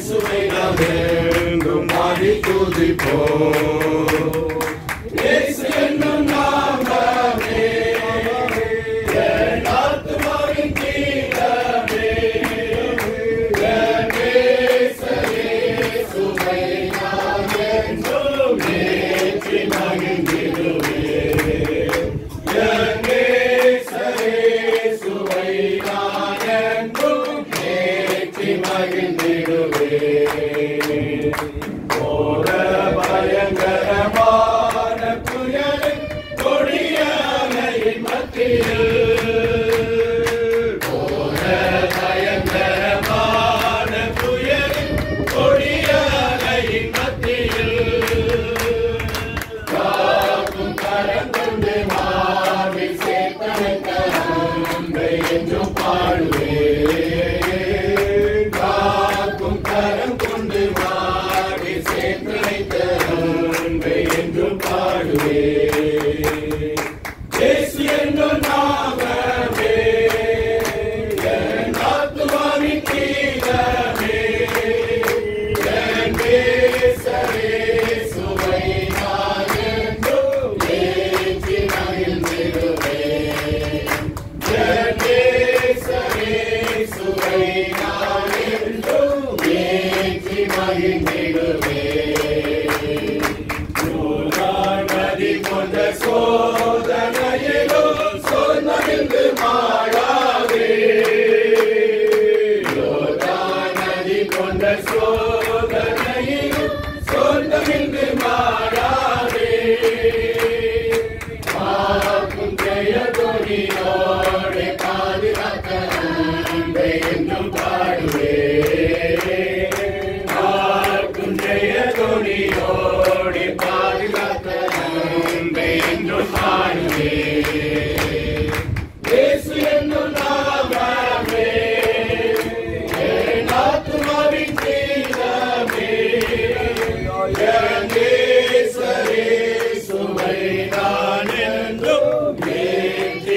இயேசுவை நாம் என்றும் பாடி துதிப்போம் இயேசு என்னும் நாமமே என் ஆத்துமாவின் கீதமே என் நேசரே சுவை நான் என்றும் ஏற்றி மகிழ்ந்திடுவேன் என் நேசரே சுவை நான் என்றும் ஏற்றி மகிழ்ந்திடுவேன் போர பயங்கரமான புயலின் கொடிய அலையின் மத்தியில் போர பயங்கரமான புயலின் கொடிய அலையின் மத்தியில் காக்கும் கரம் கொண்டு மார்பில் சேர்த்தமைத்த அன்பை என்றும் பாடுவேன் காக்கும் கரம் கொண்டு மார்பில் சேர்த்தமைத்த அன்பை என்றும் பாடுவேன் இயேசு என்னும் நாமமே என் ஆத்துமாவின் கீதமே என் நேசரே சுவை நான் என்றும் ஏற்றி மகிழ்ந்திடுவேன் என் நேசரே சுவை நான் என்றும் ஏற்றி மகிழ்ந்திடுவேன் யோர்தான் நதி கொண்ட சோதனையிலும் சொன்னமிழ்ந்து மாறாதே யோர்தான் நதி கொண்ட சோதனையிலும் சொன்னமிழ்ந்து மாறாதே பார்க்கும் ஜெயதொனியோடு பாதுகாக்க அன்பை என்றும் பாடுவேன் பார்க்கும் ஜெயதொனியோடு பாதுகாக்க அன்பை என்றும் பாடுவேன் இயேசு என்னும் நாமமே என் ஆத்துமாவின் கீதமே என் நேசரே சுவை நான் என்றும் ஏற்றி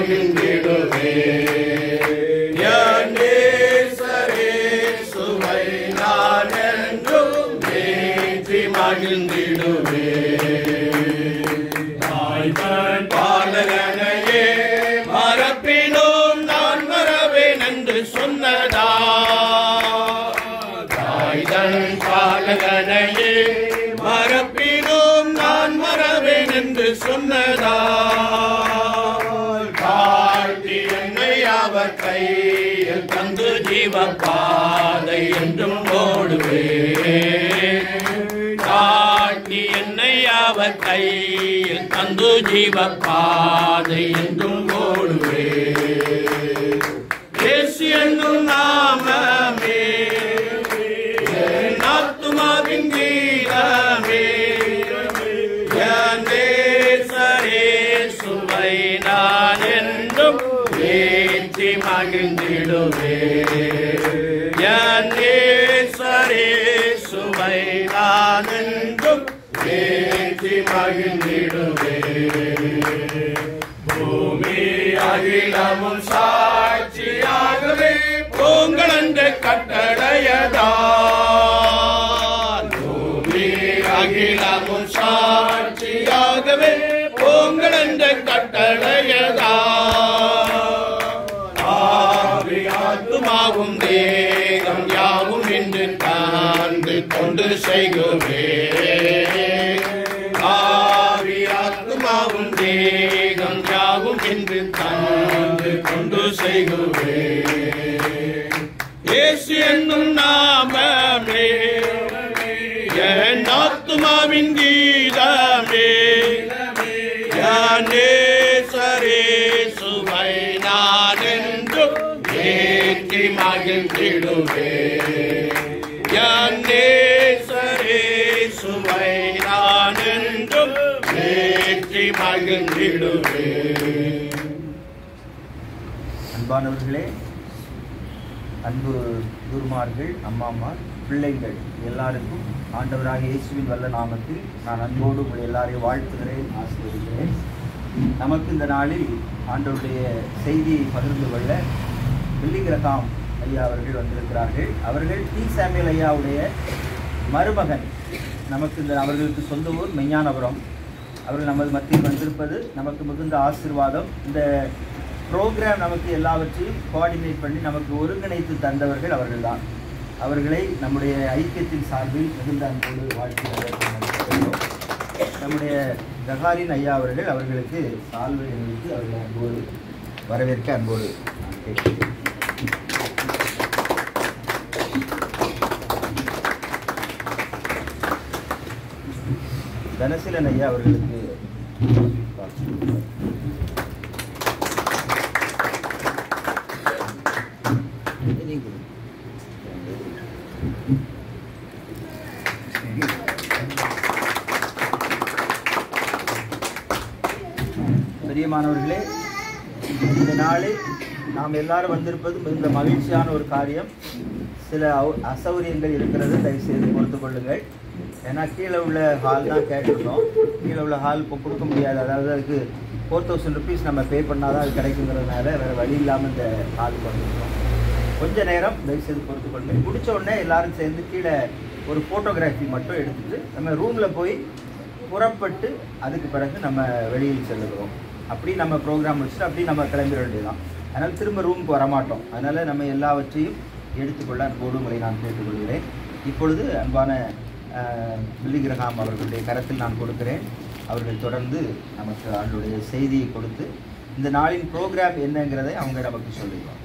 மகிழ்ந்திடுவேன் என் நேசரே சுவை நான் என்றும் ஏற்றி மகிழ்ந்திடுவேன் தாய்மன் பாலகனையே மரப்பினோம் நான் மறவேன் என்று சொன்னதா தாய்தன் பாலகனையே மரப்பினோம் நான் மறவேன் என்று சொன்னதா காட்டி என்னை அவர் கையில் தந்து ஜீவ பாதை என்றும் ஓடுவேன் காட்டி என்னை அவர் கையில் தந்து ஜீவ பாதை என்றும் ஓடுவேன் இயேசு என்னும் நாமமே என் ஆத்துமாவின் கீதமே என் நேசரே சுவை நான் என்றும் ஏற்றி மகிழ்ந்திடுவேன் என் நேசரே சுவை நான் என்றும் ஏற்றி மகிழ்ந்திடுவேன் பூமி அகிலமும் சாட்சியாகவே பொங்கல் என்று கட்டளையதான் பூமி அகிலமும் சாட்சியாகவே பொங்கல் என்று கட்டளையதான் ஆவி ஆத்துமாவும் தேகம் யாவும் என்று தாழ்ந்து கொண்டு செய்குவே ஆவி ஆத்துமாவும் தேகம் யாவும் என்று தாழ்ந்து கொண்டு செய்குவே இயேசு என்னும் நாமமே என் ஆத்துமாவின் கீதமே யானேசரே சுவை நான் என்றும் ஏற்றி மகிழ்ந்திடுவே யானேசரே சுவை நான் என்றும் ஏற்றி மகிழ்ந்திடுவே அன்பானவர்களே அன்பு குருமார்கள் அம்மாமார் பிள்ளைகள் எல்லாருக்கும் ஆண்டவராக இயேசுவின் வல்ல நாமத்தில் நான் அன்போடு உங்களை எல்லாரையும் வாழ்த்துகிறேன் ஆசீர்வதிக்கிறேன் நமக்கு இந்த நாளில் ஆண்டவருடைய செய்தியை பகிர்ந்து கொள்ள வெள்ளிகிரகாம் ஐயா அவர்கள் வந்திருக்கிறார்கள் அவர்கள் டி சாமியல் ஐயாவுடைய மருமகன் நமக்கு இந்த அவர்களுக்கு சொந்த ஊர் மெஞ்ஞானபுரம் அவர்கள் நமது மத்தியில் வந்திருப்பது நமக்கு மிகுந்த ஆசீர்வாதம் இந்த ப்ரோக்ராம் நமக்கு எல்லாவற்றையும் கோஆர்டினேட் பண்ணி நமக்கு ஒருங்கிணைத்து தந்தவர்கள் அவர்கள்தான் அவர்களை நம்முடைய ஐக்கியத்தின் சார்பில் மிகுந்த அன்போடு வாழ்த்து வரவேற்கிறோம். நம்முடைய ஜகாரின் ஐயா அவர்கள் அவர்களுக்கு சால்வை அணிவித்து அவர்களை அன்போடு வரவேற்க அன்போடு நான் கேட்கிறேன் தனசீலன் ஐயா அவர்களுக்கு பிரியமானவர்களே இந்த நாளில் நாம் எல்லாரும் வந்திருப்பது மிகுந்த மகிழ்ச்சியான ஒரு காரியம் சில அவு- அசௌகரியங்கள் இருக்கிறது தயவுசெய்து பொறுத்து கொள்ளுங்கள் ஏன்னா கீழே உள்ள ஹால் தான் கேட்டிருந்தோம் கீழே உள்ள ஹால் இப்போ கொடுக்க முடியாது அதாவது அதுக்கு ஃபோர் தௌசண்ட் ருபீஸ் நம்ம பே பண்ணால் தான் அது கிடைக்குங்கிறதுனால வேறு வழி இல்லாமல் இந்த ஹாலுக்கு வந்திருக்கோம் கொஞ்ச நேரம் தயவுசெய்து பொறுத்து கொள்ளுங்கள் முடிச்ச உடனே எல்லாரும் சேர்ந்து கீழே ஒரு ஃபோட்டோகிராஃபி மட்டும் எடுத்துட்டு நம்ம ரூமில் போய் புறப்பட்டு அதுக்கு பிறகு நம்ம வெளியில் செல்லுகிறோம் அப்படி நம்ம ப்ரோக்ராம் முடிச்சுட்டு அப்படி நம்ம கிளம்பிட வேண்டியதுதான் அதனால் திரும்ப ரூமுக்கு வரமாட்டோம் அதனால் நம்ம எல்லாவற்றையும் எடுத்துக்கொள்ள அன்போடு உங்களை நான் கேட்டுக்கொள்கிறேன் இப்பொழுது அன்பான அஹ், பில்லி கிரகாம் அவர்களுடைய கரத்தில் நான் கொடுக்கிறேன் அவர்கள் தொடர்ந்து நமக்கு அவர்களுடைய செய்தியை கொடுத்து இந்த நாளின் ப்ரோக்ராம் என்னங்கிறதை அவங்க நமக்கு சொல்லிடுவாங்க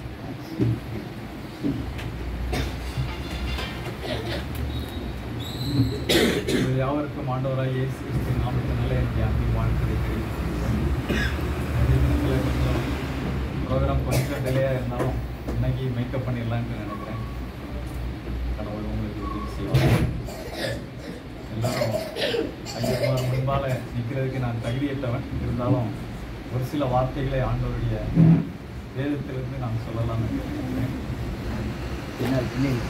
உங்கள் யாவருக்கும் ஆண்டவராக இயேசு கிறிஸ்து நாமத்தினால எனக்கு அன்பி வாழ்த்துகிறேன் அதே நேரத்தில் கொஞ்சம் ப்ரோக்ராம் கொஞ்சம் டிலேயாக இருந்தாலும் இன்னைக்கு மேக்கப் பண்ணிடலான்ட்டு நினைக்கிறேன் கடவுள் உங்களுக்கு உதவி செய்வார் எல்லாரும் ஐயப்பர் முன்பால நிற்கிறதுக்கு நான் தகுதியற்றவன் இருந்தாலும் ஒரு சில வார்த்தைகளை ஆண்டவருடைய வேதத்திலிருந்து நான் சொல்லலாம்னு நினைக்கிறேன் பின்னால் பின்னில்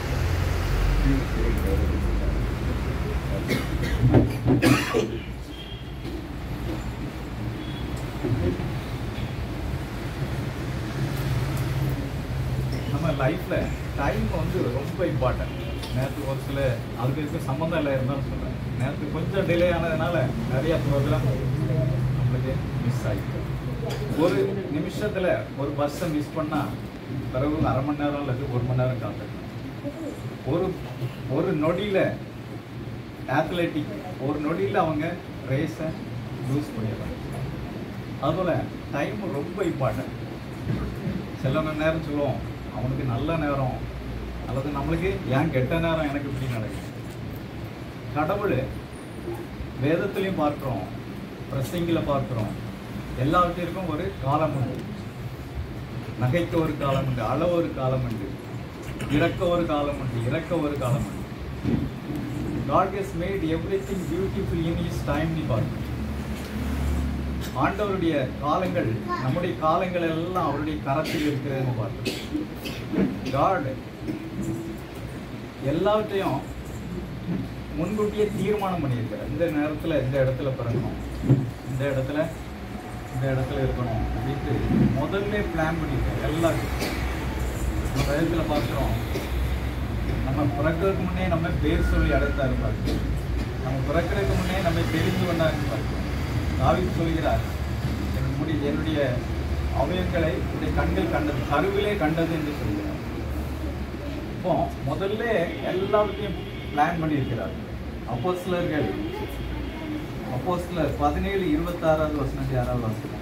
நம்ம லைஃப்ல டைம் வந்து ரொம்ப இம்பார்ட்டன்ட் நேற்று ஒரு சில அதுக்கு இருக்க சம்மந்தம் இல்லை இருந்தாலும் சொல்றேன் நேற்று கொஞ்சம் டிலே ஆனதுனால நிறைய ப்ரோக்ராம் நம்மளுக்கு மிஸ் ஆகிட்டு ஒரு நிமிஷத்துல ஒரு பஸ்ஸை மிஸ் பண்ணா பிறகு அரை மணி நேரம் அல்லது ஒரு மணி நேரம் காத்திருக்கணும் ஒரு ஒரு நொடியில அத்லெட்டிக் ஒரு நொடியில் அவங்க ரேஸை லூஸ் பண்ணிடுறாங்க அதுபோல் டைம் ரொம்ப இம்பார்ட்டன்ட் சில மணி நேரம் சொல்லுவோம் அவனுக்கு நல்ல நேரம் அல்லது நம்மளுக்கு ஏன் கெட்ட நேரம் எனக்கு இப்படி நடக்குது கடவுள் வேதத்திலையும் பார்க்குறோம் பிரசங்கில பார்க்குறோம் எல்லாவற்றிற்கும் ஒரு காலம் உண்டு நகைக்க ஒரு காலம் உண்டு அள ஒரு காலம் உண்டு இறக்க ஒரு காலம் உண்டு இறக்க ஒரு காலம் உண்டு God has made everything beautiful in his time நீ பார்க்கணும் ஆண்டவருடைய காலங்கள் நம்முடைய காலங்கள் எல்லாம் அவருடைய கரத்தில் இருக்கிறதுன்னு பார்த்தோம் காட் எல்லாவற்றையும் முன்கூட்டியே தீர்மானம் பண்ணியிருக்கிறார் இந்த நேரத்தில் இந்த இடத்துல பிறக்கணும் இந்த இடத்துல இந்த இடத்துல இருக்கணும் அப்படின்ட்டு முதல்ல பிளான் பண்ணியிருக்காரு எல்லாருக்கும் நம்ம வேதத்தில் பார்க்குறோம் நம்ம பிறக்கிறதுக்கு முன்னே நம்ம பேர் சொல்லி அடைத்தாரு பார்க்கிறோம் நம்ம பிறக்கிறதுக்கு முன்னே நம்ம தெரிந்து கொண்டாருன்னு பார்க்கிறோம் தாவீது சொல்கிறார் என் முடி என்னுடைய அவயங்களை உடைய கண்கள் கண்டது கருவிலே கண்டது என்று சொல்கிறார் இப்போ முதல்ல எல்லாத்தையும் பிளான் பண்ணியிருக்கிறார் அப்போ சிலர்கள் அப்போ சிலர் பதினேழு இருபத்தாறாவது வசனத்தை யாராவது வாசிக்கலாம்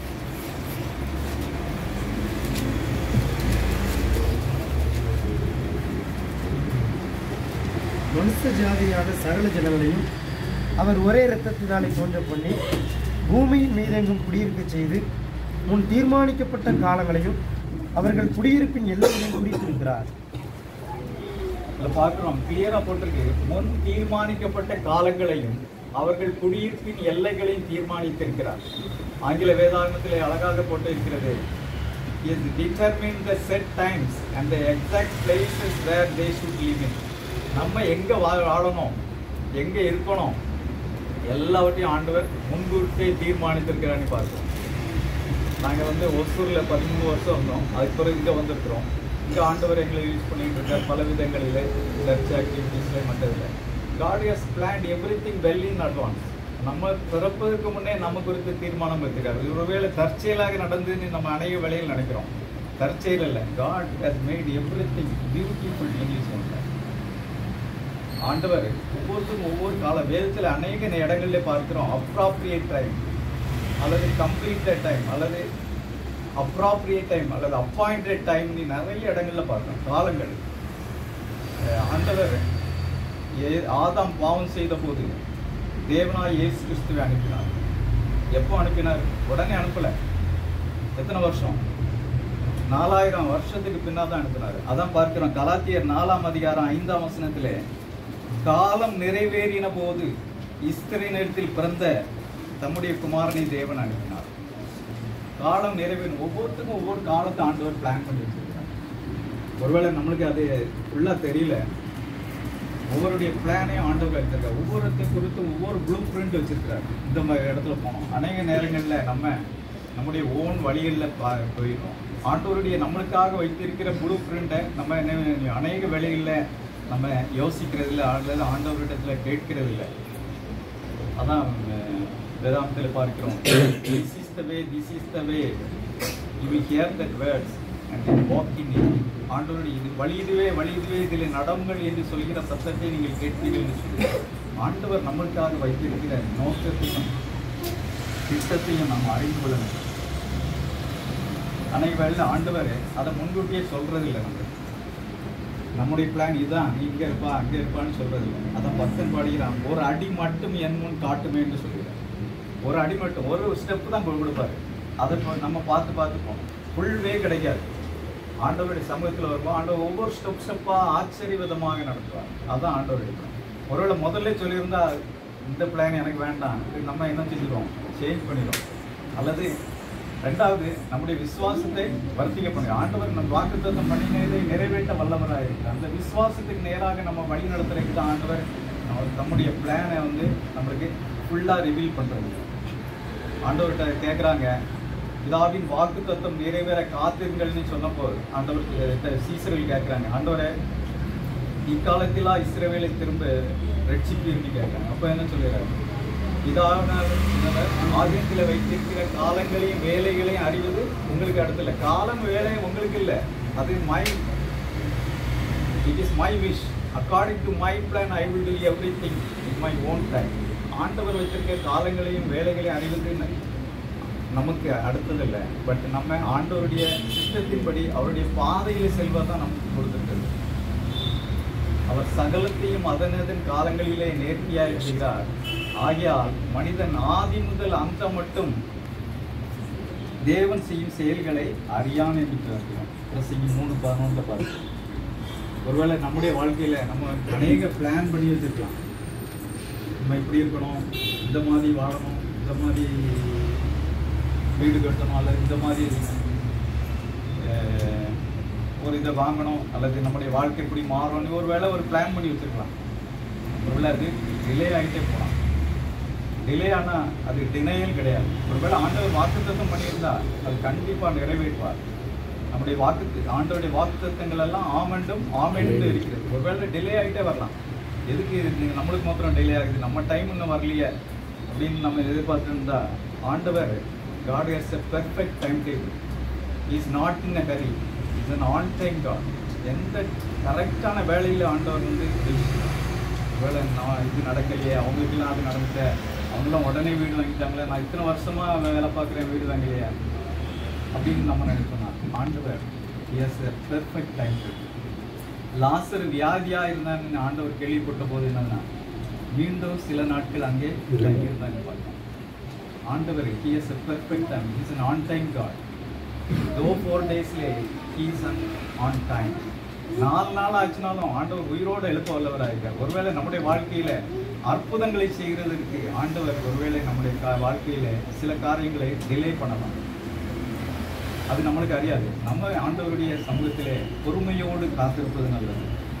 மனுஷ ஜாதியான சகல ஜனங்களையும் அவர் ஒரே இரத்தத்தினாலே தோன்ற பண்ணி பூமியின் மீதெங்கும் குடியிருக்க செய்து முன் தீர்மானிக்கப்பட்ட காலங்களையும் அவர்கள் குடியிருப்பின் எல்லைகளையும் குறித்திருக்கிறார் இதுல பார்க்கிறோம் கிளியரா போட்டிருக்கு முன் தீர்மானிக்கப்பட்ட காலங்களையும் அவர்கள் குடியிருப்பின் எல்லைகளையும் தீர்மானித்திருக்கிறார் ஆங்கில வேதாகமத்திலே அழகாக போட்டு இருக்கிறது is determine the set times and the exact places where they should live in நம்ம எங்க வா- வாழணும் எங்க இருக்கணும் எல்லாவற்றையும் ஆண்டவர் முன்கூட்டியே தீர்மானித்திருக்கிறான்னு பார்க்கிறோம் நாங்க வந்து ஒசூர்ல பதிமூணு வருஷம் இருந்தோம் அதுக்கு பிறகு இங்க வந்திருக்கிறோம் இங்கே ஆண்டவர் எங்களை யூஸ் பண்ணிட்டு இருக்கார் பல விதங்களில் சர்ச் ஆக்டிவிட்டீஸில் மற்றதில் God has planned everything well in advance நம்ம பிறப்பதற்கு முன்னே நம்ம குறித்து தீர்மானம் எடுத்துக்காரு ஒருவேளை தற்செயலாக நடந்துன்னு நம்ம அநேக வேலையில் நினைக்கிறோம் தற்செயல் இல்லை God has made everything beautiful English ஒன்று ஆண்டவர் ஒவ்வொருத்தரும் ஒவ்வொரு கால வேதத்தில் அநேக இடங்கள்ல பார்க்கிறோம் அப்ராப்ரியேட் டைம் அல்லது கம்ப்ளீட்டட் டைம் அல்லது அப்ராப்ரியேட் டைம் அல்லது அப்பாயிண்டட் டைம் நிறைய இடங்கள்ல பார்க்கிறோம் காலங்கள் அஹ் ஆண்டவர் ஏ- ஆதாம் பாவம் செய்த போது தேவனாய் இயேசு கிறிஸ்துவை அனுப்பினார் எப்போ அனுப்பினார் உடனே அனுப்பல எத்தனை வருஷம் நாலாயிரம் வருஷத்துக்கு பின்னாதான் தான் அனுப்பினார் அதான் பார்க்கிறோம் கலாத்தியர் நாலாம் அதிகாரம் ஐந்தாம் வசனத்திலே காலம் நிறைவேறின போது இஸ்திரினிடத்தில் பிறந்த தம்முடைய குமாரனை தேவன் அனுப்பினார் காலம் நிறைவேறும் ஒவ்வொருத்துக்கும் ஒவ்வொரு காலத்தை ஆண்டவர் பிளான் பண்ணி வச்சிருக்கார் ஒருவேளை நம்மளுக்கு அது ஃபுல்லா தெரியல ஒவ்வொருடைய பிளானையும் ஆண்டவர் எடுத்திருக்காரு ஒவ்வொருத்தை குறித்து ஒவ்வொரு ப்ளூ பிரிண்ட் வச்சிருக்கிறார் இந்த மாதிரி இடத்துல போனோம் அநேக நேரங்களில் நம்ம நம்முடைய ஓன் வழிகளில் பா போயிடும் ஆண்டவருடைய நம்மளுக்காக வைத்திருக்கிற ப்ளூ பிரிண்ட்டை நம்ம என்ன அநேக வேலைகளில் நம்ம யோசிக்கிறதில்ல அல்லது ஆண்டவரிடத்துல கேட்கிறதில்ல அதான் அஹ், வேதாந்தத்தில் பார்க்கிறோம் this is the way this is the way you will hear that words and walk in it ஆண்டவருடைய இது வழி இதுவே வழி இதுவே இதில் நடவுங்கள் என்று சொல்கிற சத்தத்தை நீங்கள் கேட்பீர்கள் என்று சொல்லி ஆண்டவர் நம்மளுக்காக வைத்திருக்கிற நோக்கத்தையும் திட்டத்தையும் நாம் அறிந்து கொள்ள வேண்டும் அன்னைக்கு வேலையில் ஆண்டவர் அதை முன்கூட்டியே சொல்றதில்லை நம்ம நம்முடைய பிளான் இதுதான் நீ இங்கே இருப்பா அங்கே இருப்பான்னு சொல்றது இல்லை அதான் பக்தன் பாடுகிறான் ஒரு அடி மட்டும் என் முன் காட்டுமே என்று சொல்கிறார் ஒரு அடி மட்டும் ஒரு ஸ்டெப் தான் கொடு- கொடுப்பாரு அதை இப்போ நம்ம பார்த்து பார்த்து போகணும் ஃபுல் வே கிடைக்காது ஆண்டவருடைய சமூகத்தில் வரும்போது ஆண்டவர் ஒவ்வொரு ஸ்டெப் ஸ்டெப்பாக ஆச்சரியவிதமாக நடத்துவார் அதான் ஆண்டவருடைய plan. ஒருவேளை முதல்ல சொல்லியிருந்தா இந்த பிளான் எனக்கு வேண்டாம் இது நம்ம என்ன செஞ்சிடுவோம் சேஞ்ச் பண்ணிடுவோம் அல்லது ரெண்டாவது நம்முடைய விசுவாசத்தை வர்த்திக்க பண்ணுங்க ஆண்டவர் நம்ம வாக்குத்தத்தம் பண்ணினதை நிறைவேற்ற வல்லவராக இருக்கு அந்த விசுவாசத்துக்கு நேராக நம்ம வழி நடத்துறதுக்கு தான் ஆண்டவர் நம்ம- நம்முடைய பிளானை வந்து நம்மளுக்கு ஃபுல்லாக ரிவீல் பண்ணுறது ஆண்டவர்கிட்ட கேட்குறாங்க பிதாவின் வாக்கு தத்துவம் நிறைவேற காத்திருங்கள்னு சொன்னப்போ ஆண்டவர் சீசர்கள் கேட்குறாங்க ஆண்டவரே இக்காலத்திலா இஸ்ரவேலை திரும்ப ரட்சிப்பீர்னு கேட்குறாங்க அப்போ என்ன சொல்லிடுறாரு பிதாவினர் ஆதியத்தில் வைத்திருக்கிற காலங்களையும் வேலைகளையும் அறிவது உங்களுக்கு அடுத்துல காலம் வேலை உங்களுக்கு இல்லை அது my it is my wish according to my plan I will do everything in my own time ஆண்டவர் வைத்திருக்க காலங்களையும் வேலைகளையும் அறிவது நமக்கு அடுத்ததில்லை பட் நம்ம ஆண்டவருடைய சித்தத்தின்படி அவருடைய பாதையில் செல்வது தான் நமக்கு கொடுத்துருக்கிறது அவர் சகலத்தையும் அதனதன் காலங்களிலே நேர்த்தியாக செய்கிறார் ஆகையால் மனிதன் ஆதி முதல் அந்த மட்டும் தேவன் செய்யும் செயல்களை அறியான் என்று பார்க்கிறோம் பிரசங்கி மூணு பதினொன்றுல பார்க்கிறோம் ஒருவேளை நம்முடைய வாழ்க்கையில நம்ம அநேக பிளான் பண்ணி வச்சிருக்கலாம் நம்ம இப்படி இருக்கணும் இந்த மாதிரி வாழணும் இந்த மாதிரி வீடு கட்டணும் அல்லது இந்த மாதிரி அஹ், ஒரு இதை வாங்கணும் அல்லது நம்முடைய வாழ்க்கை இப்படி மாறணும் ஒரு வேளை ஒரு பிளான் பண்ணி வச்சிருக்கலாம் ஒருவேளை அது டிலே ஆகிட்டே போகலாம் டிலே ஆனால் அது டினையல் கிடையாது ஒருவேளை ஆண்டவர் வாக்குத்தத்தம் பண்ணியிருந்தா அது கண்டிப்பாக நிறைவேற்றுவார் நம்முடைய வாக்கு ஆண்டவருடைய வாக்குத்தத்தங்கள் எல்லாம் ஆமெண்டும் ஆமெண்டு இருக்கிறது ஒருவேளை டிலே ஆகிட்டே வரலாம் எதுக்கு இது நம்மளுக்கு மாத்திரம் டிலே ஆகுது நம்ம டைம் இன்னும் வரலையே அப்படின்னு நம்ம எதிர்பார்த்துருந்தா ஆண்டவர் God has a perfect time table is not in a hurry is an on time God எந்த கரெக்டான வேலையில் ஆண்டவர் வந்து ஜெயிச்சிருக்கார். ஒருவேளை நான் இது நடக்கலையே அவங்களுக்கெல்லாம் அது நடந்துட்ட அவங்களாம் உடனே வீடு வாங்கிட்டாங்களே நான் இத்தனை வருஷமா வேலை பார்க்குறேன் வீடு வாங்கலையே அப்படின்னு நம்ம நினைச்சோம்னா ஆண்டவர் எஸ் பெர்ஃபெக்ட் டைம் லாசர் வியாதியா இருந்தான்னு ஆண்டவர் கேள்விப்பட்ட போது என்னன்னா மீண்டும் சில நாட்கள் அங்கே தங்கியிருந்தாங்க பார்த்தோம் ஆண்டவர் he is a perfect time he is an on time god though four டேஸ்லே he is an on time நாலு நாள் ஆச்சுனாலும் ஆண்டவர் உயிரோடு எழுப்ப வல்லவராக இருக்கார் ஒருவேளை நம்முடைய வாழ்க்கையில அற்புதங்களை செய்கிறதற்கு ஆண்டவர் ஒருவேளை நம்முடைய கா- வாழ்க்கையில சில காரியங்களை டிலே பண்ணலாம் அது நம்மளுக்கு அறியாது நம்ம ஆண்டவருடைய சமூகத்திலே பொறுமையோடு காத்திருப்பது நல்லது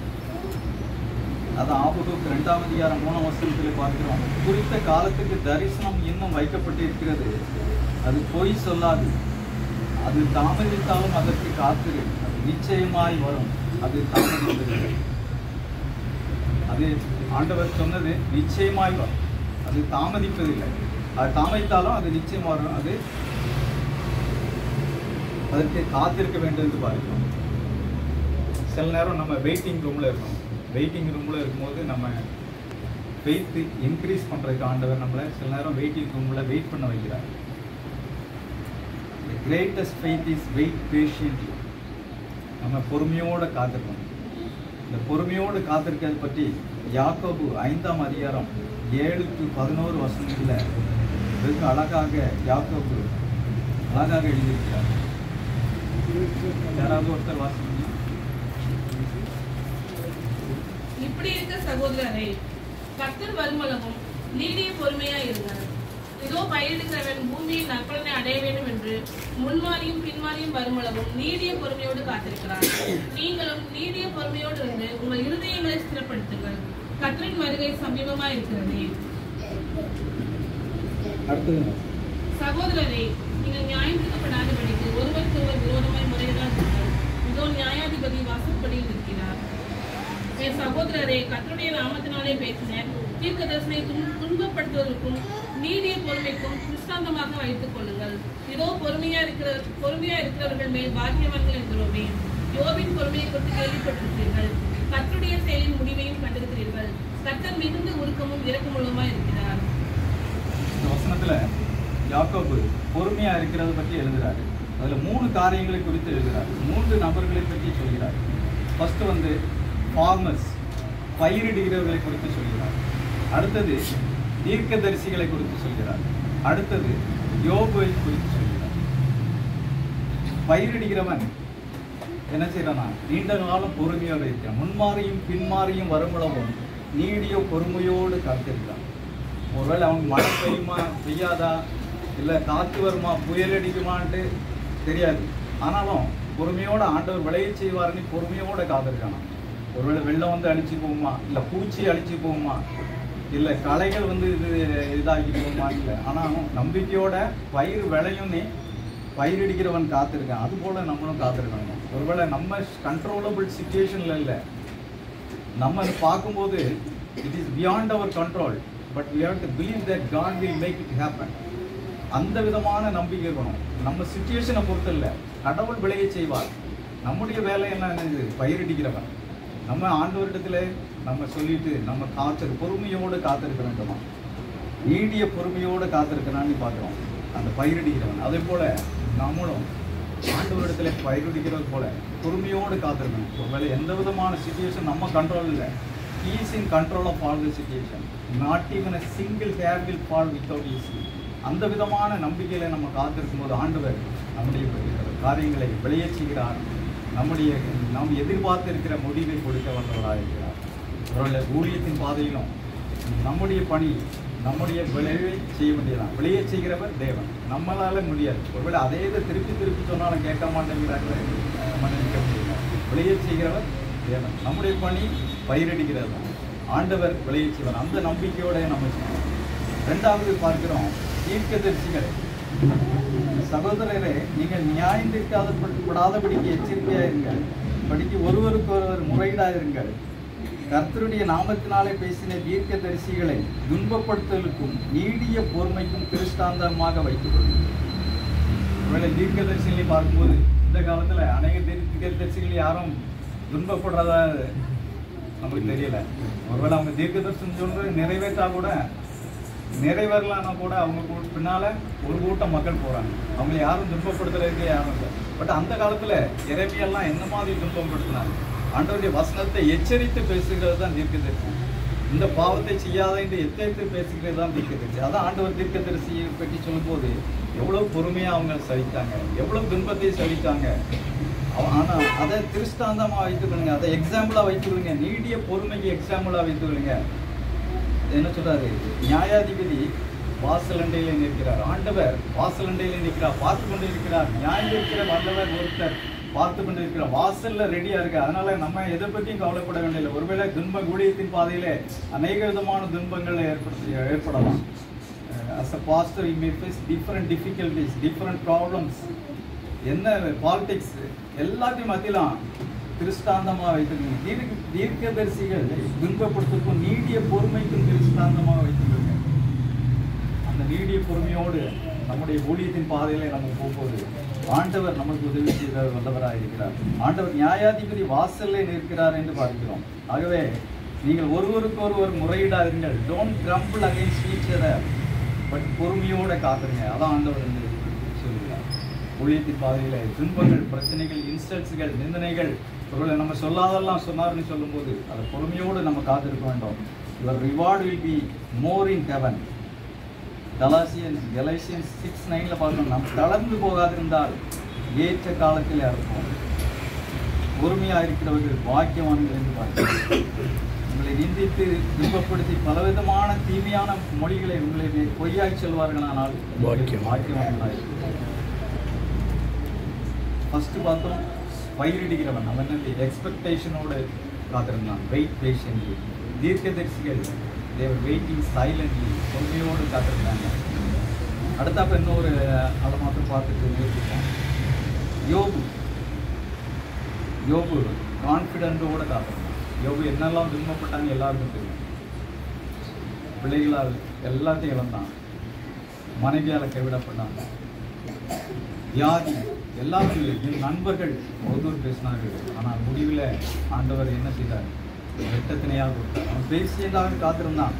அது ஆபுதூக்கு ரெண்டாம் அதிகாரம் மூணாம் வருஷத்தில் பார்க்கிறோம் குறித்த காலத்துக்கு தரிசனம் இன்னும் வைக்கப்பட்டு இருக்கிறது அது பொய் சொல்லாது அது தாமதித்தாலும் அதற்கு காத்திரு அது நிச்சயமாய் வரும் அது தாமதிப்பதில்லை அது ஆண்டவர் சொன்னது நிச்சயமாய் வரும் அது தாமதிப்பதில்லை அது தாமதித்தாலும் அது நிச்சயமா வரும் அது அதற்கு காத்திருக்க வேண்டும் என்று பார்க்கிறோம் சில நேரம் நம்ம வெயிட்டிங் ரூமில் இருக்கோம் வெயிட்டிங் ரூமில் இருக்கும்போது நம்ம வெயிட் இன்க்ரீஸ் பண்ணுறதுக்கு ஆண்டவர் நம்மளை சில நேரம் வெயிட்டிங் ரூமில் வெயிட் பண்ண வைக்கிறார் greatest faith is wait patiently நம்ம பொறுமையோடு காத்திருக்கணும் இந்த பொறுமையோடு காத்திருக்கிறது பற்றி யாக்கோபு ஐந்தாம் அதிகாரம் ஏழு டு பதினோரு வசனங்களில் வெகு அழகாக யாக்கோபு அழகாக எழுதியிருக்கிறார் யாராவது ஒருத்தர் வாசிங்க இப்படி இருக்க சகோதரரே கர்த்தர் வருமளவும் நீடிய பொறுமையா இருந்தார் இதோ பயிரிடுகிறவன் பூமியில் நற்பலனை அடைய வேண்டும் என்று முன்மாறியும் பின்மாறியும் வருமளவும் நீடிய பொறுமையோடு காத்திருக்கிறார் நீங்களும் நீடிய பொறுமையோடு இருந்து உங்கள் இருதயங்களை ஸ்திரப்படுத்துங்கள் கர்த்தரின் வருகை சமீபமா இருக்கிறதே அடுத்தது சகோதரரே நீங்கள் நியாயப்படுத்தப்படாதபடிக்கு ஒருவருக்கு ஒருவர் விரோதமாய் முறையிடாதீர்கள் இதோ நியாயாதிபதி வாசற்படியில் இருக்கிறார் என் சகோதரரே கர்த்தருடைய நாமத்தினாலே பேசின தீர்க்கதரிசனை துன் துன்பப்படுத்துவதற்கும் நீடிய பொறுமைக்கும் திருஷ்டாந்தமாக வைத்துக் கொள்ளுங்கள் இதோ பொறுமையா இருக்கிற பொறுமையா இருக்கிறவர்கள் மேல் பாக்கியவான்கள் என்கிறோமே யோபின் பொறுமையை குறித்து கேள்விப்பட்டிருக்கிறீர்கள் கர்த்தருடைய செயலின் முடிவையும் கண்டிருக்கிறீர்கள் கர்த்தர் மிகுந்த உருக்கமும் இரக்கமுள்ளமா இருக்கிறார் இந்த வசனத்துல யாக்கோபு பொறுமையா இருக்கிறத பற்றி எழுதுறாரு அதுல மூணு காரியங்களை குறித்து எழுதுறாரு மூன்று நபர்களை பற்றி சொல்கிறார் ஃபர்ஸ்ட் வந்து ஃபார்மர்ஸ் பயிரிடுகிறவர்களை குறித்து சொல்கிறார் அடுத்தது தீர்க்கதரிசிகளை குறித்து சொல்கிறார் அடுத்தது யோபுவை குறித்து சொல்கிறார் பயிரிடுகிறவன் என்ன செய்யறானா நீண்ட காலம் பொறுமையோடு இருக்கிறான் முன்மாறியும் பின்மாறியும் வருமுளவும் நீடிய பொறுமையோடு காத்திருக்கிறான் ஒருவேளை அவனுக்கு மழை பெய்யுமா பெய்யாதா இல்லை காற்று வருமா புயல் அடிக்குமான்ட்டு தெரியாது ஆனாலும் பொறுமையோட ஆண்டவர் விளைய செய்வாருன்னு பொறுமையோட காத்திருக்கானா ஒருவேளை வெள்ளம் வந்து அழிச்சு போகுமா இல்லை பூச்சி அழிச்சு போகுமா இல்லை களைகள் வந்து இது இதாகி போகுமா இல்லை ஆனாலும் நம்பிக்கையோட பயிர் விளையும்னே பயிரிடுகிறவன் காத்திருக்கான் அது போல நம்மளும் காத்திருக்கணும் ஒருவேளை நம்ம கண்ட்ரோலபிள் சுச்சுவேஷன்ல இல்லை நம்ம அதை பார்க்கும்போது it is beyond our control but we have to believe that God will make it happen அந்த விதமான நம்பிக்கை இருக்கணும் நம்ம சுச்சுவேஷனை பொறுத்து இல்லை கடவுள் விளைய செய்வார் நம்முடைய வேலை என்ன என்னது பயிரிடுகிறவன் நம்ம ஆண்டவரிடத்துல நம்ம சொல்லிட்டு நம்ம காத்து பொறுமையோடு காத்திருக்க வேண்டுமா நீடிய பொறுமையோடு காத்திருக்கிறான்னு பார்க்குறோம் அந்த பயிரிடுகிறவன் அதே போல நம்மளும் ஆண்டவரிடத்துல பயிரிடுகிறது போல பொறுமையோடு காத்திருக்கணும் ஒருவேளை எந்த விதமான சுச்சுவேஷன் நம்ம கண்ட்ரோல் இல்லை is in control of all the situation not even a single hair will fall without his அந்த விதமான நம்பிக்கையில நம்ம காத்திருக்கும் போது ஆண்டவர் நம்முடைய காரியங்களை விளைய செய்கிறார் நம்முடைய நாம் எதிர்பார்த்து இருக்கிற முடிவை கொடுக்க வந்தவராக இருக்கிறார் ஒருவேளை ஊழியத்தின் பாதையிலும் நம்முடைய பணி நம்முடைய விளைவை செய்ய வேண்டியதான் விளைய செய்கிறவர் தேவன் நம்மளால முடியாது ஒருவேளை அதே இதை திருப்பி திருப்பி சொன்னாலும் கேட்க மாட்டேங்கிறாங்களே நம்ம நினைக்க முடியல விளைய செய்கிறவர் தேவன் நம்முடைய பணி பயிரிடுகிறது தான் ஆண்டவர் விளைய செய்வார் அந்த நம்பிக்கையோட நம்ம செய்யணும் ரெண்டாவது பார்க்கிறோம் தீர்க்கதரிசிகளை சகோதரரே நீங்கள் நியாயம் தீர்க்காதபடிக்கு எச்சரிக்கையாக இருங்கள் படிக்கு ஒருவருக்கு ஒருவர் முறையிடாதிருங்கள் கர்த்தருடைய நாமத்தினாலே பேசின தீர்க்க தரிசிகளை துன்பப்படுத்தலுக்கும் நீடிய பொறுமைக்கும் திருஷ்டாந்தமாக வைத்துக் கொள்ளுங்கள் ஒருவேளை தீர்க்க தரிசிகளை பார்க்கும்போது இந்த காலத்துல அநேக தீர்க்க தரிசிகள் யாரும் துன்பப்படுறதா நமக்கு தெரியல ஒருவேளை அவங்க தீர்க்க தரிசனம் சொல்றது நிறைவேற்றா கூட நிறைவேறலாம்னா கூட அவங்க கூ- பின்னால ஒரு கூட்டம் மக்கள் போறாங்க அவங்களை யாரும் துன்பப்படுத்துறதுக்கு யாரும் இல்லை பட் அந்த காலத்துல இறைமையெல்லாம் என்ன மாதிரி துன்பப்படுத்தினாங்க ஆண்டவருடைய வசனத்தை எச்சரித்து பேசுகிறது தான் தீர்க்கதரிசி இந்த பாவத்தை செய்யாத என்று எச்சரித்து பேசுகிறது தான் தீர்க்கதரிசி அதான் ஆண்டவர் தீர்க்கதரிசியை பற்றி சொல்லும்போது எவ்வளவு பொறுமையா அவங்க சகித்தாங்க எவ்வளவு துன்பத்தை சகித்தாங்க அவ- ஆனா அதை திருஷ்டாந்தமா வைத்துக்கொள்ளுங்க அதை எக்ஸாம்பிளா வைத்துக்கொள்ளுங்க நீடிய பொறுமைக்கு எக்ஸாம்பிளா வைத்துக்கொள்ளுங்க என்ன சொல்றாரு நியாயாதிபதி வாசலண்டையில நிற்கிறார் ஆண்டவர் வாசலண்டையில நிற்கிறார் பார்த்து கொண்டு இருக்கிறார் நியாயம் இருக்கிற வல்லவர் ஒருத்தர் பார்த்து கொண்டு இருக்கிறார் வாசல்ல ரெடியா இருக்கு அதனால நம்ம எதை பற்றியும் கவலைப்பட வேண்டியதில்லை ஒருவேளை துன்ப ஊழியத்தின் பாதையிலே அநேக விதமான துன்பங்கள் ஏற்படுத்தி ஏற்படலாம் as a pastor you may face different difficulties different problems என்ன பாலிடிக்ஸ் எல்லாத்தையும் மத்தியிலும் திருஷ்டாந்தமாக வைத்திருக்கீங்க தீர்க்க தீர்க்கதரிசிகள் துன்பப்படுத்துக்கும் நீடிய பொறுமைக்கும் திருஷ்டாந்தமாக வைத்திருக்கீங்க அந்த நீடிய பொறுமையோடு நம்முடைய ஊழியத்தின் பாதையில நம்ம போகும்போது ஆண்டவர் நமக்கு உதவி செய்த வல்லவராக இருக்கிறார் ஆண்டவர் நியாயாதிபதி வாசல்ல நிற்கிறார் என்று பார்க்கிறோம் ஆகவே நீங்கள் ஒருவருக்கு ஒருவர் முறையிடாதீர்கள் don't grumble against each other but பொறுமையோட காத்துருங்க அதான் ஆண்டவர் இந்த சொல்லுகிறார் ஊழியத்தின் பாதையில துன்பங்கள் பிரச்சனைகள் இன்ஸ்டல்ட்ஸ்கள் நிந்தனைகள் ஒருவேளை நம்ம சொல்லாதெல்லாம் சொன்னார்னு சொல்லும்போது அதை பொறுமையோடு நம்ம காத்திருக்க வேண்டும் your reward will be more in heaven Colossians Colossians six நைனில் பார்க்கணும் நாம் தளர்ந்து போகாதிருந்தால் ஏற்ற காலத்தில் அறுப்போம் பொறுமையாக இருக்கிறவர்கள் பாக்கியவான்கள் என்று பார்க்கிறோம் உங்களை நிந்தித்து துன்பப்படுத்தி பலவிதமான தீமையான மொழிகளை உங்களை மே- பொய்யாய் சொல்வார்களானால் பாக்கியம். பாக்கியவான்களாய் ஃபர்ஸ்ட் பார்த்தோம் பயிரிடுகிறவன் அவன் என்ன எக்ஸ்பெக்டேஷனோடு காத்திருந்தான் வெயிட் பேஷன்லி தீர்க்கதரிசிகள் தேவர் வெயிட்டிங் சைலண்ட்லி பொறுமையோடு காத்திருந்தாங்க அடுத்தாப்ப இன்னொரு அதை மாத்திரம் பார்த்துட்டு நிறுத்திப்போம் யோபு யோபு கான்ஃபிடென்ட்டோட காத்திருந்தான் யோபு என்னெல்லாம் துன்பப்பட்டாங்க எல்லாருக்கும் தெரியும் பிள்ளைகளால் எல்லாத்தையும் இழந்தான் மனைவியால் கைவிடப்பட்டாங்க வியாதி எல்லாத்தையும் என் நண்பர்கள் அவதூறு பேசினார்கள் ஆனால் முடிவில் ஆண்டவர் என்ன செய்தார் வெட்டத்தினையாக கொடுத்தார் அவன் பேசியதாக காத்திருந்தான்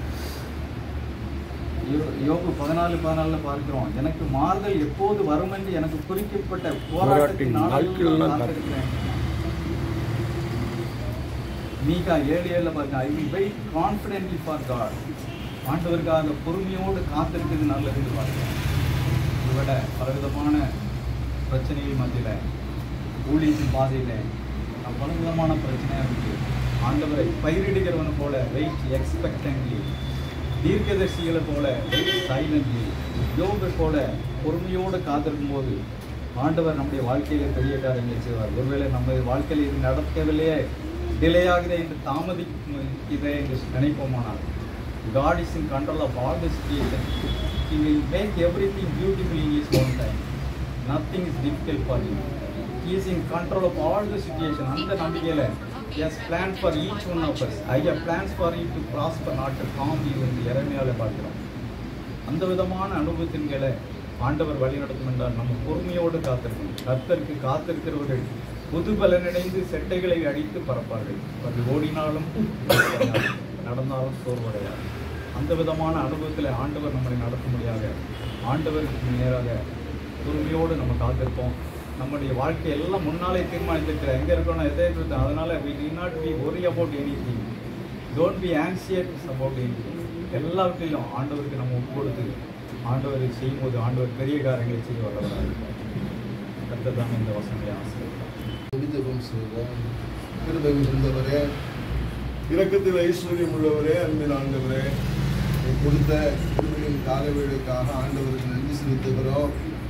யோ- யோபு பதினாலு பதினாலுல பார்க்கிறோம் எனக்கு மாறுதல் எப்போது வரும் என்று எனக்கு குறிக்கப்பட்ட போராட்டத்தின் போராட்டின் நாட்கள் நாட்களெல்லாம் காத்திருக்கிறேன் மீகா ஏழு ஏழுல பாருங்க I will wait confidently for God ஆண்டவருக்காக பொறுமையோடு காத்திருக்கிறது நல்லதுன்னு பார்க்கிறோம் இதைவிட பலவிதமான பிரச்சனைகள் மத்தியில் ஊழியத்தின் பாதையில் நான் பலவிதமான பிரச்சனையாக இருக்கு ஆண்டவரை பயிரிடுகிறவனை போல வெயிட் எக்ஸ்பெக்டன்ட்லி தீர்க்கதரிசிகளை போல வெயிட் சைலண்ட்லி யோகை போல பொறுமையோடு காத்திருக்கும் போது ஆண்டவர் நம்முடைய வாழ்க்கையில பெரிய காரியங்களை செய்வார் ஒருவேளை நம்ம வாழ்க்கையில் இது நடக்கவில்லையே டிலே ஆகுதே என்று தாமதிக்கிறதே என்று நினைப்போமானால் God is in control of all the situation. He will make everything beautiful in His own time. Nothing is difficult for Him. He is in control of all the situation. அந்த நம்பிக்கையில He has planned for each one of us. I have plans for you to prosper, not to harm you என்று இறைமையால பார்க்கிறோம் அந்த விதமான அனுபவத்தின் கீழே ஆண்டவர் வழி நடத்தும் என்றால் நம்ம பொறுமையோடு காத்திருக்கணும் கர்த்தருக்கு காத்திருக்கிறவர்கள் புது பலனடைந்து செட்டைகளை அடித்து பறப்பார்கள் அது ஓடினாலும் நடந்தாலும் சோர்வடையாது அந்த விதமான அனுபவத்தில் ஆண்டவர் நம்மளை நடத்தும்படியாக ஆண்டவருக்கு நேராக பொறுமையோடு நம்ம காத்திருப்போம் நம்முடைய வாழ்க்கை எல்லாம் முன்னாலே தீர்மானித்திருக்கிற எங்கே இருக்கணும் எதை இருக்கணும் அதனால we need not be worry about anything don't be anxious about anything எல்லாவற்றிலும் ஆண்டவருக்கு நம்ம ஒப்பு கொடுத்து ஆண்டவரை செய்யும்போது ஆண்டவர் பெரிய காரியங்களை செய்ய வல்லவராக இருப்பார் கர்த்தர் தான் இந்த வசனத்தை ஆசீர்வதிப்பார் முடிந்தவம் செய்வோம் கிருபை மிகுந்தவரே இரக்கத்தில் ஐஸ்வர்யம் உள்ளவரே அன்பின் ஆண்டவரே நீ கொடுத்த கிருபையின் கால வேலைக்காக ஆண்டவருக்கு நன்றி செலுத்துகிறோம்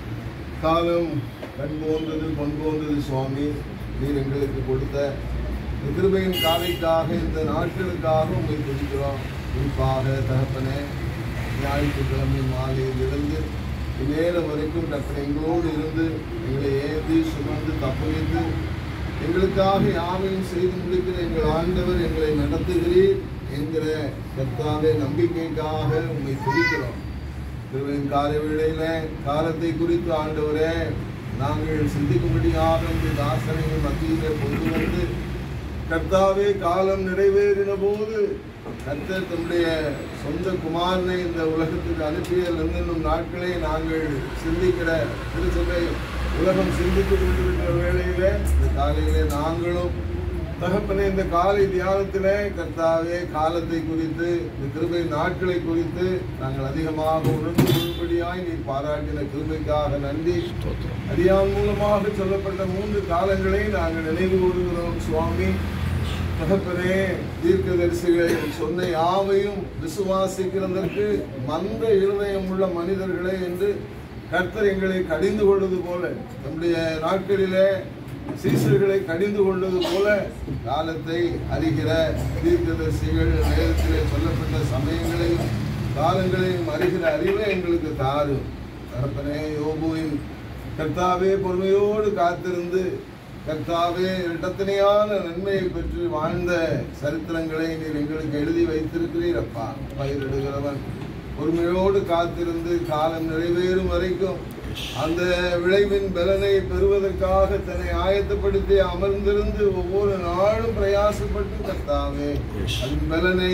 காலம் கண் போன்றது பொன் போன்றது சுவாமி நீர் எங்களுக்கு கொடுத்த இந்த கிருபையின் காலைக்காக இந்த நாட்களுக்காக உங்களை துதிக்கிறோம் குறிப்பாக தகப்பனே ஞாயிற்றுக்கிழமை மாலையில் இருந்து இந்நேரம் வரைக்கும் தப்பனை எங்களோடு இருந்து எங்களை ஏந்தி சுமந்து தப்புவித்து எங்களுக்காக யாவையும் செய்து முடிக்கிற எங்கள் ஆண்டவர் எங்களை நடத்துகிறீர் என்கிற கர்த்தாவே நம்பிக்கைக்காக உண்மை துதிக்கிறோம் திருவின் கால வேளையில காலத்தை குறித்து ஆண்டவரே நாங்கள் சிந்திக்கும்படியாக இந்த தாசனையின் மத்தியிலே கொண்டு வந்து கர்த்தாவே காலம் நிறைவேறின போது கர்த்தர் தம்முடைய சொந்த குமாரனை இந்த உலகத்துக்கு அனுப்பிய நின்னும் நாட்களை நாங்கள் சிந்திக்கிற திருச்சபை உலகம் சிந்தித்துக் கொண்டிருக்கிற வேளையிலே இந்த காலையிலே நாங்களும் தகப்பனே இந்த காலை தியானத்திலே கர்த்தாவே காலத்தை குறித்து இந்த கிருபை நாட்களை குறித்து நாங்கள் அதிகமாக உணர்ந்து கொள்ளும்படியாய் நீ பாராட்டின கிருபைக்காக நன்றி அரியான் மூலமாக சொல்லப்பட்ட மூன்று காலங்களை நாங்கள் நினைவு கூறுகிறோம் சுவாமி தகப்பனே தீர்க்கதரிசிகள் சொன்ன யாவையும் விசுவாசிக்கிறதற்கு மந்த இருதயம் உள்ள மனிதர்களே என்று கர்த்தர் எங்களை கடிந்து கொள்வது போல நம்முடைய நாட்களிலே சீசர்களை கடிந்து கொள்வது போல காலத்தை அறிகிற தீர்க்கதரிசிகள் வேதத்திலே சொல்லப்பட்ட சமயங்களையும் காலங்களையும் அறிகிற அறிவை எங்களுக்கு தாரும் தகப்பனே யோபுவின் கர்த்தாவே பொறுமையோடு காத்திருந்து கர்த்தாவே இரட்டத்தனையான நன்மையை பெற்று வாழ்ந்த சரித்திரங்களை நீர் எங்களுக்கு எழுதி வைத்திருக்கிறீர் அப்பா பயிரிடுகிறவன் பொறுமையோடு காத்திருந்து காலம் நிறைவேறும் வரைக்கும் அந்த விளைவின் பலனை பெறுவதற்காக தன்னை ஆயத்தப்படுத்தி அமர்ந்திருந்து ஒவ்வொரு நாளும் பிரயாசப்பட்டு கர்த்தாவே அதன் பலனை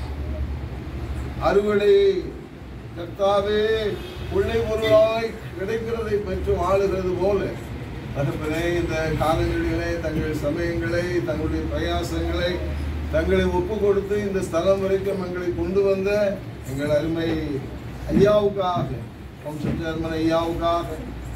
அறுவடை கர்த்தாவே உள்ளே பொருளாய் கிடைக்கிறதை பெற்று வாழுகிறது போல தகப்பனே இந்த காலங்களிலே தங்கள் சமயங்களை தங்களுடைய பிரயாசங்களை தங்களை ஒப்பு கொடுத்து இந்த ஸ்தலம் வரைக்கும் எங்களை கொண்டு வந்த எங்கள் அருமை ஐயாவுக்காக வம்சச்சேர்மன் ஐயாவுக்காக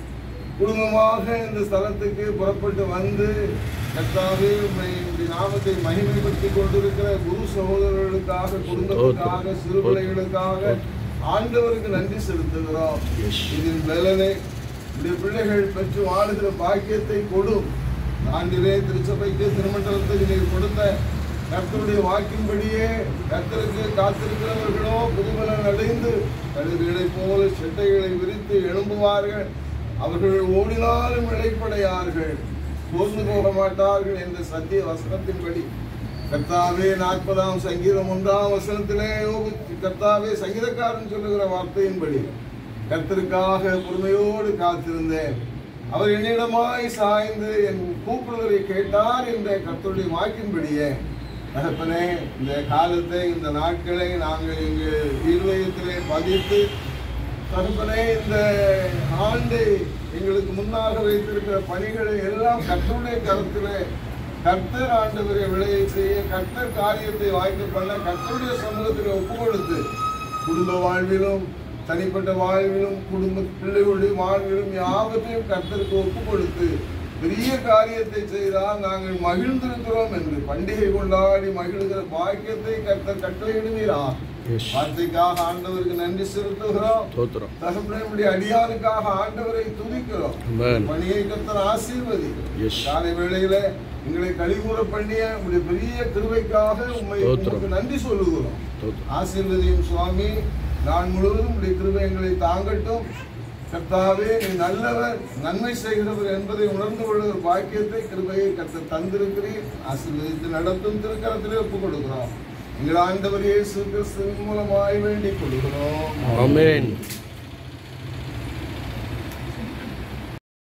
குடும்பமாக இந்த ஸ்தலத்துக்கு புறப்பட்டு வந்து கர்த்தாவே உம்மை உம்முடைய நாமத்தை மகிமைப்படுத்தி கொண்டிருக்கிற குரு சகோதரர்களுக்காக குடும்பத்துக்காக சிறு பிள்ளைகளுக்காக ஆண்டவருக்கு நன்றி செலுத்துகிறோம் இதன் பலனை உடைய பிள்ளைகள் பெற்று வாழுகிற பாக்கியத்தை கொடும் ஆண்டிலே திருச்சபைக்கு திருமண்டலத்துக்கு நீர் கொடுத்த கர்த்தருடைய வாக்கின்படியே கர்த்தருக்கு காத்திருக்கிறவர்களோ புதுபலன் அடைந்து கழுகுகளை போல செட்டைகளை விரித்து எழும்புவார்கள் அவர்கள் ஓடினாலும் இழைப்படையார்கள் சோர்ந்து போக மாட்டார்கள் என்ற சத்திய வசனத்தின்படி கர்த்தாவே நாற்பதாம் சங்கீதம் ஒன்றாம் வசனத்திலே யோபு- கர்த்தாவே சங்கீதக்காரன் சொல்லுகிற வார்த்தையின்படி கர்த்தருக்காக பொறுமையோடு காத்திருந்தேன் அவர் என்னிடமாய் சாய்ந்து என் கூப்பிடுவதை கேட்டார் என்ற கர்த்தருடைய வாக்கின்படியே தகப்பனே இந்த காலத்தை இந்த நாட்களை நாங்கள் இங்கு இருதயத்திலே பதித்து தகப்பனே இந்த ஆண்டை எங்களுக்கு முன்னாக வைத்திருக்கிற பணிகளை எல்லாம் கர்த்தருடைய கருத்திலே கர்த்தர் ஆண்டவரை விளையை செய்ய கர்த்தர் காரியத்தை வாய்ப்பு பண்ண கர்த்தருடைய சமூகத்தில் ஒப்பு கொடுத்து குடும்ப வாழ்விலும் தனிப்பட்ட வாழ்விலும் குடும்ப பிள்ளைகளுடைய வாழ்விலும் யாவற்றையும் கர்த்தருக்கு ஒப்பு கொடுத்து பெரிய காரியத்தை செய்தால் நாங்கள் மகிழ்ந்திருக்கிறோம் என்று பண்டிகை கொண்டாடி மகிழ்கிற பாக்கியத்தை கர்த்தர் கட்டளையிடுவீரா வார்த்தைக்காக ஆண்டவருக்கு நன்றி செலுத்துகிறோம் ஸ்தோத்திரம் தகப்பனுடைய அடியாருக்காக ஆண்டவரை துதிக்கிறோம் Amen. பணியை கர்த்தர் ஆசீர்வதி Yes. காலை வேளையில எங்களை கழிவுற பண்ணிய உங்களுடைய பெரிய கிருபைக்காக உண்மை ஸ்தோத்திரம். உங்களுக்கு நன்றி சொல்லுகிறோம் ஸ்தோத்திரம் ஆசீர்வதியும் சுவாமி நான் முழுவதும் உடைய கிருபை எங்களை தாங்கட்டும் கர்த்தாவே நீ நல்லவர் நன்மை செய்கிறவர் என்பதை உணர்ந்து கொள்ளுகிற பாக்கியத்தை கிருபையை கர்த்தர் தந்திருக்கிறீர் ஆசீர்வதித்து நடத்தும் திருக்கரத்திலே ஒப்புக் கொடுக்கிறோம் எங்கள் ஆண்டவர் இயேசு கிறிஸ்துவின் மூலமாய் வேண்டிக் கொள்கிறோம் ஆமென்